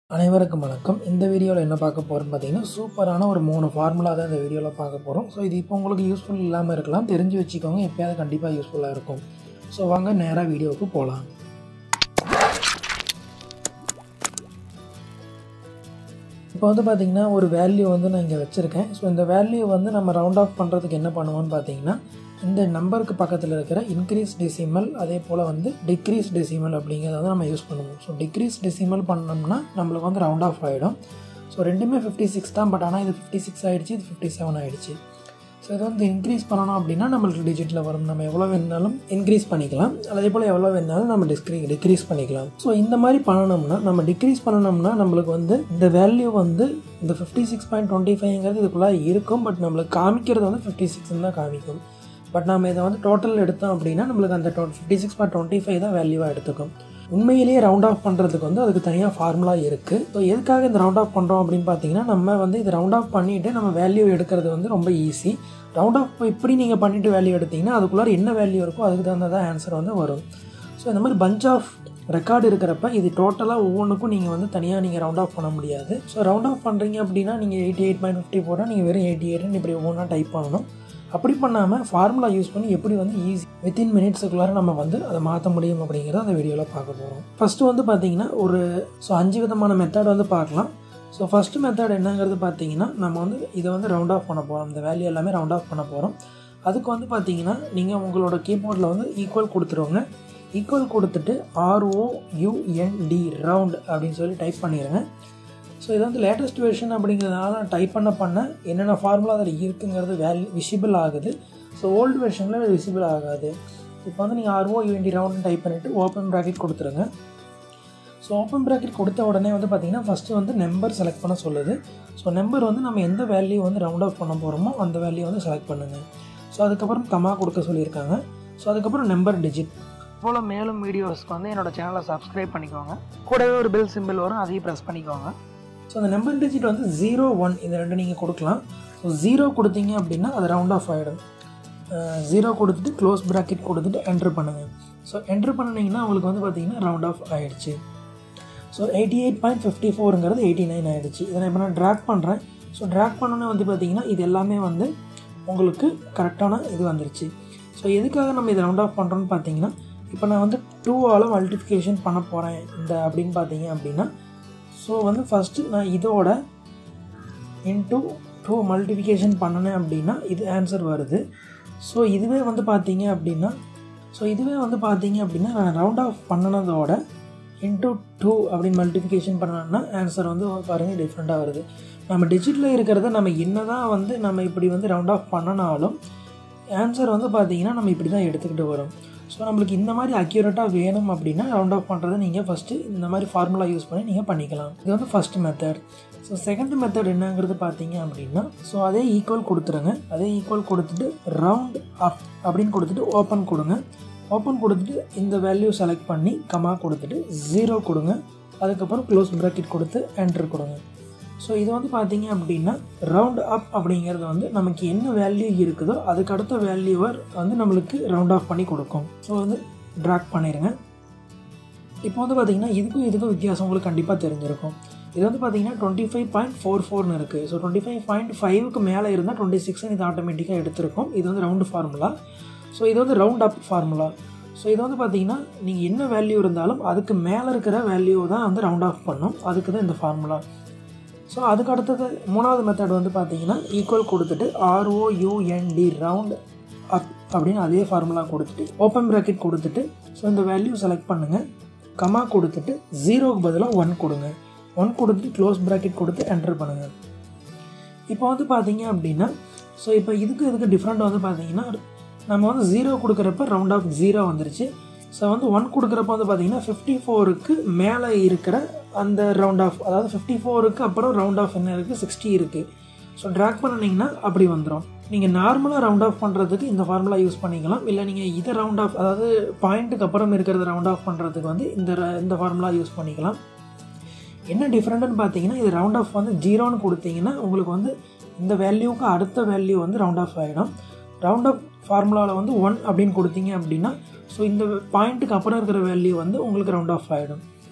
அனைவருக்கும் வணக்கம் இந்த வீடியோவில் என்ன பார்க்க போகிறோம்னு பார்த்தீங்கன்னா சூப்பரான ஒரு மூணு ஃபார்முலா தான் இந்த வீடியோவில் பார்க்க போகிறோம் ஸோ இது இப்போ உங்களுக்கு யூஸ்ஃபுல் இல்லாமல் இருக்கலாம் தெரிஞ்சு வச்சுக்கோங்க எப்பயாவது கண்டிப்பாக யூஸ்ஃபுல்லாக இருக்கும் ஸோ வாங்க நேராக வீடியோவுக்கு போகலாம் இப்போ வந்து பார்த்தீங்கன்னா ஒரு வேல்யூ வந்து நான் இங்கே வச்சுருக்கேன் ஸோ இந்த வேல்யூ வந்து நம்ம ரவுண்ட் ஆஃப் பண்ணுறதுக்கு என்ன பண்ணுவோம்னு பார்த்தீங்கன்னா இந்த நம்பருக்கு பக்கத்தில் இருக்கிற இன்க்ரீஸ் டெசிமல் அதே போல் வந்து டிக்ரீஸ் டெசிமல் அப்படிங்கிறத வந்து நம்ம யூஸ் பண்ணுவோம் ஸோ டிக்ரீஸ் டெசிமல் பண்ணோம்னா நம்மளுக்கு வந்து ரவுண்ட் ஆஃப் ஆகிடும் ஸோ ரெண்டுமே ஃபிஃப்டி சிக்ஸ் தான் பட் ஆனால் இது ஃபிஃப்டி சிக்ஸ் ஆகிடுச்சு இது ஃபிஃப்டி செவன் ஆகிடுச்சு ஸோ இதை வந்து இன்க்ரீஸ் பண்ணணும் அப்படின்னா நம்மளுக்கு டிஜிட்டில் வரும் நம்ம எவ்வளோ வேணாலும் இன்க்ரீஸ் பண்ணிக்கலாம் அதே போல் எவ்வளோ வேணாலும் நம்ம டிஸ்க்ரீ டிக்ரீஸ் பண்ணிக்கலாம் ஸோ இந்த மாதிரி பண்ணணும்னா நம்ம டிக்ரீஸ் பண்ணணும்னா நம்மளுக்கு வந்து இந்த வேல்யூ வந்து இந்த ஃபிஃப்டி சிக்ஸ் பாயிண்ட் டுவெண்ட்டி ஃபைவ்ங்கிறது இதுக்குள்ளே இருக்கும் பட் நம்மளுக்கு காமிக்கிறது வந்து ஃபிஃப்டி சிக்ஸ்னு தான் காமிக்கும் பட் நம்ம இதை வந்து டோட்டல் எடுத்தோம் அப்படின்னா நம்மளுக்கு அந்த fifty six point twenty five தான் வேல்யூவாக எடுத்துக்கும் உண்மையிலேயே ரவுண்ட் ஆஃப் பண்ணுறதுக்கு வந்து அதுக்கு தனியாக ஃபார்முலா இருக்குது ஸோ எதுக்காக இந்த ரவுண்ட் ஆஃப் பண்ணுறோம் அப்படின்னு பார்த்தீங்கன்னா நம்ம வந்து இது ரவுண்ட் ஆஃப் பண்ணிவிட்டு நம்ம வேல்யூ எடுக்கிறது வந்து ரொம்ப ஈஸி ரவுண்ட் ஆஃப் இப்படி நீங்கள் பண்ணிவிட்டு வேல்யூ எடுத்திங்கன்னா அதுக்குள்ளார என்ன வேல்யூ இருக்கோ அதுக்கு தகுந்ததான் ஆன்சர் வந்து வரும் ஸோ இந்த மாதிரி பஞ்ச் ஆஃப் ரெக்கார்டு இருக்கிறப்ப இது டோட்டலாக ஒவ்வொன்றுக்கும் நீங்கள் வந்து தனியாக நீங்கள் ரவுண்ட் ஆஃப் பண்ண முடியாது ஸோ ரவுண்ட் ஆஃப் பண்ணுறீங்க அப்படின்னா நீங்கள் எயிட்டி எயிட் பாயிண்ட் ஃபிஃப்டி போட்டால் நீங்கள் வெறும் எயிட்டி எயிட்னு இப்படி ஒவ்வொன்றா டைப் பண்ணணும் அப்படி பண்ணாமல் ஃபார்முலா யூஸ் பண்ணி எப்படி வந்து ஈஸி வித்தின் மினிட்ஸுக்குள்ளார நம்ம வந்து அதை மாற்ற முடியும் அப்படிங்கிறத அந்த வீடியோவில் பார்க்க போகிறோம் ஃபஸ்ட்டு வந்து பார்த்தீங்கன்னா ஒரு ஸோ அஞ்சு விதமான மெத்தட் வந்து பார்க்கலாம் ஸோ ஃபஸ்ட்டு மெத்தட் என்னங்கிறது பார்த்தீங்கன்னா நம்ம வந்து இதை வந்து ரவுண்ட் ஆஃப் பண்ண போகிறோம் இந்த வேல்யூ எல்லாமே ரவுண்ட் ஆஃப் பண்ண போகிறோம் அதுக்கு வந்து பார்த்தீங்கன்னா நீங்கள் உங்களோட கீபோர்டில் வந்து ஈக்குவல் கொடுத்துருவோங்க ஈக்குவல் கொடுத்துட்டு ஆர்ஓயூஎன்டி ரவுண்ட் அப்படின்னு சொல்லி டைப் பண்ணிடுங்க ஸோ இது வந்து லேட்டஸ்ட் வெர்ஷன் அப்படிங்கிறதுனால நான் டைப் பண்ண பண்ண என்னென்ன ஃபார்முலா அதில் இருக்குங்கிறது வேல்யூ விசிபிள் ஆகுது ஸோ ஓல்டு வெர்ஷனில் விசிபிள் ஆகாது இப்போ வந்து நீங்கள் ஆர்ஓ யூஎன்டி ரவுண்ட் டைப் பண்ணிவிட்டு ஓப்பன் ப்ராக்கெட் கொடுத்துருங்க ஸோ ஓப்பன் ப்ராக்கெட் கொடுத்த உடனே வந்து பார்த்திங்கன்னா ஃபஸ்ட்டு வந்து நம்பர் செலக்ட் பண்ண சொல்லுது ஸோ நம்பர் வந்து நம்ம எந்த வேல்யூ வந்து ரவுண்ட் ஆஃப் பண்ண போகிறோமோ அந்த வேல்யூ வந்து செலக்ட் பண்ணுங்கள் ஸோ அதுக்கப்புறம் கமா கொடுக்க சொல்லியிருக்காங்க ஸோ அதுக்கப்புறம் நம்பர் டிஜிட் போல் மேலும் வீடியோஸ்க்கு வந்து என்னோடய சேனலை சப்ஸ்கிரைப் பண்ணிக்கோங்க கூடவே ஒரு பெல் சிம்பிள் வரும் அதையும் ப்ரெஸ் பண்ணிக்கோங்க ஸோ அந்த நம்பர் டிஜிட் வந்து ஜீரோ ஒன் இந்த ரெண்டு நீங்கள் கொடுக்கலாம் ஸோ ஜீரோ கொடுத்தீங்க அப்படின்னா அது ரவுண்ட் ஆஃப் ஆகிடும் ஜீரோ கொடுத்துட்டு க்ளோஸ் ப்ராக்கெட் கொடுத்துட்டு என்ட்ரு பண்ணுங்கள் ஸோ என்ட்ரு பண்ணிங்கன்னா உங்களுக்கு வந்து பார்த்தீங்கன்னா ரவுண்ட் ஆஃப் ஆகிடுச்சு so eighty eight point fifty ஃபோருங்கிறது எயிட்டி நைன் ஆகிடுச்சு இதை நான் இப்போ நான் ட்ராக் பண்ணுறேன் ஸோ ட்ராக் பண்ணோன்னே வந்து பார்த்தீங்கன்னா இது எல்லாமே வந்து உங்களுக்கு கரெக்டான இது வந்துருச்சு ஸோ எதுக்காக நம்ம இதை ரவுண்ட் ஆஃப் பண்ணுறோன்னு பார்த்தீங்கன்னா இப்போ நான் வந்து டூவால் மல்டிஃபிகேஷன் பண்ண போகிறேன் இந்த அப்படின்னு பார்த்தீங்க அப்படின்னா ஸோ வந்து ஃபஸ்ட்டு நான் இதோட இன்ட்டு டூ மல்டிஃபிகேஷன் பண்ணினேன் அப்படின்னா இது ஆன்சர் வருது ஸோ இதுவே வந்து பார்த்தீங்க அப்படின்னா ஸோ இதுவே வந்து பார்த்தீங்க அப்படின்னா நான் ரவுண்ட் ஆஃப் பண்ணினதோட இன்ட்டு டூ அப்படின்னு மல்டிஃபிகேஷன் பண்ணோன்னா ஆன்சர் வந்து பாருங்கள் டிஃப்ரெண்ட்டாக வருது நம்ம டிஜிட்டில் இருக்கிறத நம்ம என்ன தான் வந்து நம்ம இப்படி வந்து ரவுண்ட் ஆஃப் பண்ணினாலும் ஆன்சர் வந்து பார்த்தீங்கன்னா நம்ம இப்படி தான் எடுத்துக்கிட்டு வரும் ஸோ நம்மளுக்கு இந்த மாதிரி அக்யூரேட்டாக வேணும் அப்படின்னா ரவுண்ட் ஆஃப் பண்ணுறதை நீங்கள் ஃபஸ்ட்டு இந்த மாதிரி ஃபார்முலா யூஸ் பண்ணி நீங்கள் பண்ணிக்கலாம் இது வந்து first method so second method என்னங்கிறது பார்த்தீங்க அப்படின்னா ஸோ அதே ஈக்குவல் கொடுத்துருங்க அதே ஈக்குவல் கொடுத்துட்டு ரவுண்ட் அப் அப்படின்னு கொடுத்துட்டு ஓப்பன் கொடுங்க ஓப்பன் கொடுத்துட்டு இந்த வேல்யூ செலக்ட் பண்ணி கமா கொடுத்துட்டு ஜீரோ கொடுங்க அதுக்கப்புறம் க்ளோஸ் ப்ராக்கெட் கொடுத்து என்ட்ரு கொடுங்க ஸோ இது வந்து பார்த்தீங்க அப்படின்னா ரவுண்ட் அப் அப்படிங்கிறது வந்து நமக்கு என்ன வேல்யூ இருக்குதோ அதுக்கு அடுத்த வேல்யூவை வந்து நம்மளுக்கு ரவுண்ட் ஆஃப் பண்ணி கொடுக்கும் ஸோ வந்து ட்ராக் பண்ணிடுங்க இப்போ வந்து பார்த்தீங்கன்னா இதுக்கும் இதுக்கும் வித்தியாசம் உங்களுக்கு கண்டிப்பாக தெரிஞ்சிருக்கும் இது வந்து பார்த்தீங்கன்னா டுவெண்ட்டி ஃபைவ் பாயிண்ட் ஃபோர் ஃபோர்னு இருக்குது ஸோ டுவெண்ட்டி ஃபைவ் பாயிண்ட் ஃபைவுக்கு மேலே இருந்தால் டுவெண்ட்டி சிக்ஸ்னு இது ஆட்டோமேட்டிக்காக எடுத்திருக்கும் இது வந்து ரவுண்டு ஃபார்முலா ஸோ இது வந்து ரவுண்ட் அப் ஃபார்முலா ஸோ இது வந்து பார்த்தீங்கன்னா நீங்கள் என்ன வேல்யூ இருந்தாலும் அதுக்கு மேலே இருக்கிற வேல்யூ தான் வந்து ரவுண்ட் ஆஃப் பண்ணும் அதுக்கு தான் இந்த ஃபார்முலா ஸோ அதுக்கு அடுத்தது மூணாவது மெத்தட் வந்து பார்த்தீங்கன்னா ஈக்குவல் கொடுத்துட்டு ஆர்ஓயூஎன்டி ரவுண்ட் அப் அப்படின்னு அதே ஃபார்முலா கொடுத்துட்டு ஓப்பன் ப்ராக்கெட் கொடுத்துட்டு ஸோ இந்த வேல்யூ செலக்ட் பண்ணுங்கள் கமா கொடுத்துட்டு ஜீரோக்கு பதிலாக ஒன் கொடுங்க ஒன் கொடுத்துட்டு க்ளோஸ் ப்ராக்கெட் கொடுத்து என்டர் பண்ணுங்கள் இப்போ வந்து பார்த்தீங்க அப்படின்னா ஸோ இப்போ இதுக்கு இதுக்கு டிஃப்ரெண்ட் வந்து பார்த்தீங்கன்னா நம்ம வந்து ஜீரோ கொடுக்குறப்ப ரவுண்ட் ஆஃப் ஜீரோ வந்துருச்சு ஸோ வந்து ஒன் கொடுக்குறப்ப வந்து பார்த்தீங்கன்னா ஃபிஃப்டி ஃபோருக்கு மேலே இருக்கிற அந்த ரவுண்ட் ஆஃப் அதாவது ஃபிஃப்டி ஃபோருக்கு அப்புறம் ரவுண்ட் ஆஃப் என்ன இருக்குது சிக்ஸ்டி இருக்குது ஸோ ட்ராக் பண்ணினீங்கன்னா அப்படி வந்துடும் நீங்கள் நார்மலாக ரவுண்ட் ஆஃப் பண்ணுறதுக்கு இந்த ஃபார்முலா யூஸ் பண்ணிக்கலாம் இல்லை நீங்கள் இதை ரவுண்ட் ஆஃப் அதாவது பாயிண்ட்டுக்கு அப்புறம் இருக்கிறத ரவுண்ட் ஆஃப் பண்ணுறதுக்கு வந்து இந்த இந்த ஃபார்முலா யூஸ் பண்ணிக்கலாம் என்ன டிஃப்ரெண்ட்டுன்னு பார்த்தீங்கன்னா இது ரவுண்ட் ஆஃப் வந்து ஜீரோன்னு கொடுத்தீங்கன்னா உங்களுக்கு வந்து இந்த வேல்யூவுக்கு அடுத்த வேல்யூ வந்து ரவுண்ட் ஆஃப் ஆகிடும் ரவுண்ட் ஆஃப் ஃபார்முலாவில் வந்து ஒன் அப்படின்னு கொடுத்தீங்க அப்படின்னா ஸோ இந்த பாயிண்ட்டுக்கு அப்புறம் இருக்கிற வேல்யூ வந்து உங்களுக்கு ரவுண்ட் ஆஃப் ஆகிடும்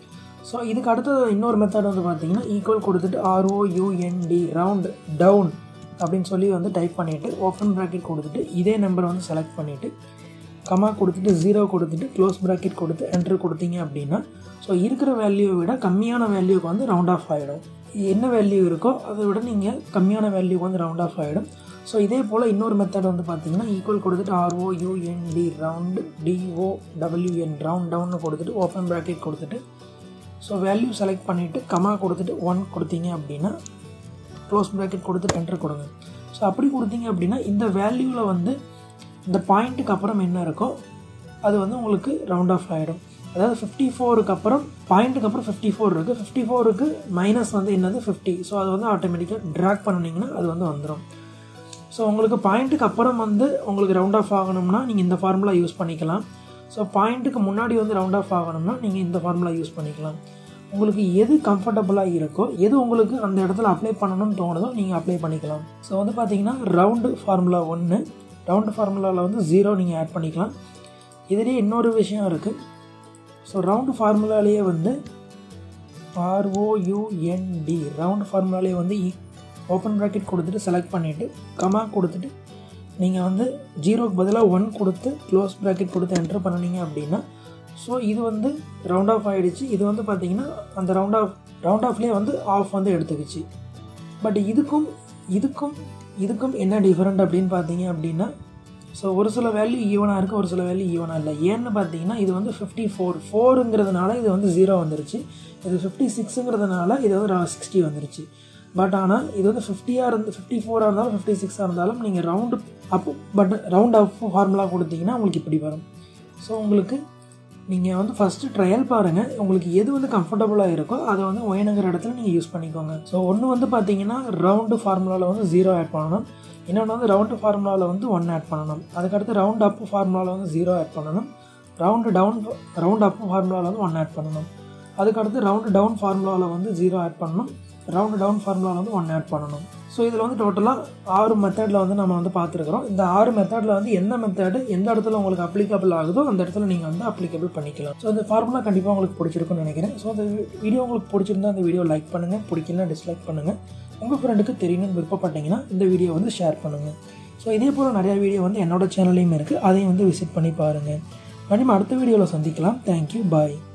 ஸோ இதுக்கு அடுத்தது இன்னொரு மெத்தட் வந்து பார்த்தீங்கன்னா ஈக்குவல் கொடுத்துட்டு ஆர்ஓயூஎன்டி ரவுண்ட் டவுன் அப்படின்னு சொல்லி வந்து டைப் பண்ணிவிட்டு ஓப்பன் ப்ராக்கெட் கொடுத்துட்டு இதே நம்பர் வந்து செலக்ட் பண்ணிவிட்டு கமா கொடுத்துட்டு ஜீரோ கொடுத்துட்டு க்ளோஸ் ப்ராக்கெட் கொடுத்து என்ட்ரு கொடுத்தீங்க அப்படின்னா ஸோ இருக்கிற வேல்யூவை விட கம்மியான வேல்யூக்கு வந்து ரவுண்ட் ஆஃப் ஆகிடும் என்ன வேல்யூ இருக்கோ அதை விட நீங்கள் கம்மியான வேல்யூக்கு வந்து ரவுண்ட் ஆஃப் ஆகிடும் ஸோ இதே போல் இன்னொரு மெத்தட் வந்து பார்த்தீங்கன்னா ஈக்குவல் கொடுத்துட்டு R O U N D round D O W N round டவுன்னு கொடுத்துட்டு ஓப்பன் ப்ராக்கெட் கொடுத்துட்டு ஸோ வேல்யூ செலக்ட் பண்ணிவிட்டு கமா கொடுத்துட்டு ஒன் கொடுத்தீங்க அப்படின்னா க்ளோஸ் ப்ராக்கெட் கொடுத்துட்டு என்ட்ரு கொடுங்க ஸோ அப்படி கொடுத்தீங்க அப்படின்னா இந்த வேல்யூவில் வந்து இந்த பாயிண்ட்டுக்கு அப்புறம் என்ன இருக்கோ அது வந்து உங்களுக்கு ரவுண்ட் ஆஃப் ஆகிடும் அதாவது ஃபிஃப்டி ஃபோருக்கு அப்புறம் பாயிண்ட்டுக்கு அப்புறம் ஃபிஃப்டி ஃபோர் இருக்குது ஃபிஃப்டி ஃபோருக்கு மைனஸ் வந்து என்னது ஃபிஃப்டி ஸோ அது வந்து ஆட்டோமேட்டிக்காக ட்ராக் பண்ணிங்கன்னா அது வந்து வந்துடும் ஸோ உங்களுக்கு பாயிண்ட்டுக்கு அப்புறம் வந்து உங்களுக்கு ரவுண்ட் ஆஃப் ஆகணும்னா நீங்கள் இந்த ஃபார்முலா யூஸ் பண்ணிக்கலாம் ஸோ பாயிண்ட்டுக்கு முன்னாடி வந்து ரவுண்ட் ஆஃப் ஆகணும்னா நீங்கள் இந்த ஃபார்முலா யூஸ் பண்ணிக்கலாம் உங்களுக்கு எது கம்ஃபர்டபுளாக இருக்கோ எது உங்களுக்கு அந்த இடத்துல அப்ளை பண்ணணும்னு தோணுதோ நீங்கள் அப்ளை பண்ணிக்கலாம் ஸோ வந்து பார்த்தீங்கன்னா ரவுண்டு ஃபார்முலா ஒன்று ரவுண்டு ஃபார்முலாவில் வந்து ஜீரோ நீங்கள் ஆட் பண்ணிக்கலாம் இதுலேயே இன்னொரு விஷயம் இருக்குது ஸோ ரவுண்டு ஃபார்முலாலேயே வந்து ஆர்ஓயூஎன்டி ரவுண்டு ஃபார்முலாலேயே வந்து ஓப்பன் ப்ராக்கெட் கொடுத்துட்டு செலக்ட் பண்ணிவிட்டு கமா கொடுத்துட்டு நீங்கள் வந்து ஜீரோக்கு பதிலாக ஒன் கொடுத்து க்ளோஸ் ப்ராக்கெட் கொடுத்து என்ட்ரு பண்ணினீங்க அப்படின்னா ஸோ இது வந்து ரவுண்ட் ஆஃப் ஆகிடுச்சு இது வந்து பார்த்திங்கன்னா அந்த ரவுண்ட் ஆஃப் ரவுண்ட் ஆஃப்லேயே வந்து ஆஃப் வந்து எடுத்துக்கிச்சு பட் இதுக்கும் இதுக்கும் இதுக்கும் என்ன டிஃப்ரெண்ட் அப்படின்னு பார்த்தீங்க அப்படின்னா ஸோ ஒரு சில வேல்யூ ஈவனாக இருக்குது ஒரு சில வேல்யூ ஈவனாக இல்லை ஏன்னு பார்த்தீங்கன்னா இது வந்து ஃபிஃப்டி ஃபோர் ஃபோருங்கிறதுனால இது வந்து ஜீரோ வந்துருச்சு இது ஃபிஃப்டி சிக்ஸுங்கிறதுனால இது வந்து சிக்ஸ்டி வந்துருச்சு பட் ஆனால் இது வந்து ஃபிஃப்டியாக இருந்து ஃபிஃப்டி ஃபோராக இருந்தாலும் ஃபிஃப்டி சிக்ஸாக இருந்தாலும் நீங்கள் round up but round up formula கொடுத்தீங்கன்னா உங்களுக்கு இப்படி வரும் ஸோ உங்களுக்கு நீங்கள் வந்து ஃபஸ்ட்டு ட்ரையல் பாருங்கள் உங்களுக்கு எது வந்து கம்ஃபர்டபுளாக இருக்கோ அதை வந்து ஒயனுங்கிற இடத்துல நீங்கள் யூஸ் பண்ணிக்கோங்க ஸோ ஒன்று வந்து பார்த்தீங்கன்னா ரவுண்டு ஃபார்முலாவில் வந்து ஜீரோ ஆட் பண்ணணும் இன்னொன்று வந்து ரவுண்டு ஃபார்முலாவில் வந்து ஒன் ஆட் பண்ணணும் அதுக்கடுத்து ரவுண்ட் அப் ஃபார்முலாவில் வந்து ஜீரோ ஆட் பண்ணணும் ரவுண்டு டவுன் ரவுண்ட் அப் ஃபார்முலாவில் வந்து ஒன் ஆட் பண்ணணும் அதுக்கடுத்து ரவுண்டு டவுன் ஃபார்முலாவில் வந்து ஜீரோ ஆட் பண்ணணும் ரவுண்டு டவுன் ஃபார்முலாவில் வந்து ஒன் ஆட் பண்ணணும் ஸோ இதில் வந்து டோட்டலாக ஆறு மெத்தடில் வந்து நம்ம வந்து பார்த்துருக்குறோம் இந்த ஆறு மெத்தடில் வந்து எந்த மெத்தடு எந்த இடத்துல உங்களுக்கு அப்ளிகபிள் ஆகுதோ அந்த இடத்துல நீங்கள் வந்து அப்ளிகபிள் பண்ணிக்கலாம் ஸோ இந்த ஃபார்முலா கண்டிப்பாக உங்களுக்கு பிடிச்சிருக்குன்னு நினைக்கிறேன் ஸோ அந்த வீடியோ உங்களுக்கு பிடிச்சிருந்தா அந்த வீடியோ லைக் பண்ணுங்கள் பிடிக்கலனா டிஸ்லைக் பண்ணுங்கள் உங்கள் ஃப்ரெண்டுக்கு தெரியணும்னு விருப்பப்பட்டீங்கன்னா இந்த வீடியோ வந்து ஷேர் பண்ணுங்கள் ஸோ இதே போல் நிறையா வீடியோ வந்து என்னோட சேனல்லையும் இருக்குது அதையும் வந்து விசிட் பண்ணி பாருங்கள் கண்டிப்பாக அடுத்த வீடியோவில் சந்திக்கலாம் தேங்க்யூ பாய்